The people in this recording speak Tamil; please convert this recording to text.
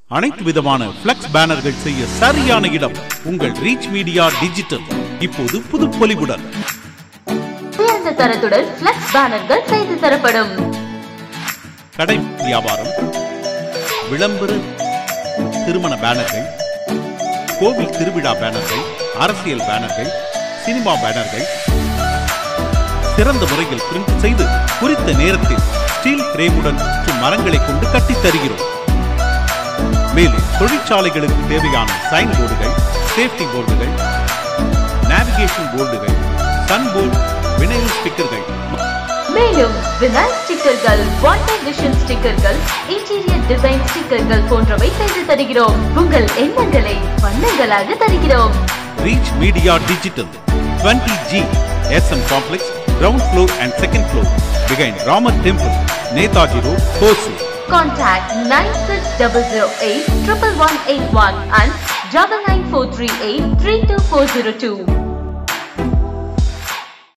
அனைத்து விதமான பிளக்ஸ் பேனர்கள் செய்ய சரியான இடம் உங்கள் ரீச் மீடியா டிஜிட்டல் இப்போது புது பொலிவுடன் உயர்ந்த தரத்துடன் பிளக்ஸ் பேனர்கள் செய்து தரப்படும் கடை வியாபாரம் விளம்பர திருமண பேனர்கள் கோவில் திருவிழா பேனர்கள் அரசியல் பேனர்கள் சினிமா பேனர்கள் சிறந்த முறையில் பிரிண்ட் செய்து குறித்த நேரத்தில் ஸ்டீல் பிரேமுடன் சுற்றும் மரங்களை கொண்டு கட்டித் தருகிறோம் மேலும் தொழிற்சாலைகளுக்கு தேவையான சைன் போர்டுகள் சேஃப்டி போர்டுகள் நேவிகேஷன் போர்டுகள் சன் போர்டு வினைல் ஸ்டிக்கர்கள் மேலும் வினாய் ஸ்டிக்கர்கள் வாட்டர் விஷன் ஸ்டிக்கர்கள் இன்டீரியர் டிசைன் ஸ்டிக்கர்கள் போன்றவை செய்து தருகிறோம் உங்கள் எண்ணங்களை வண்ணங்களாக தருகிறோம் reach media digital 20 G S M complex ground floor and second floor பிகைன் Ramar temple Netaji road Hosur Contact 96008 11181 and 99438 32402.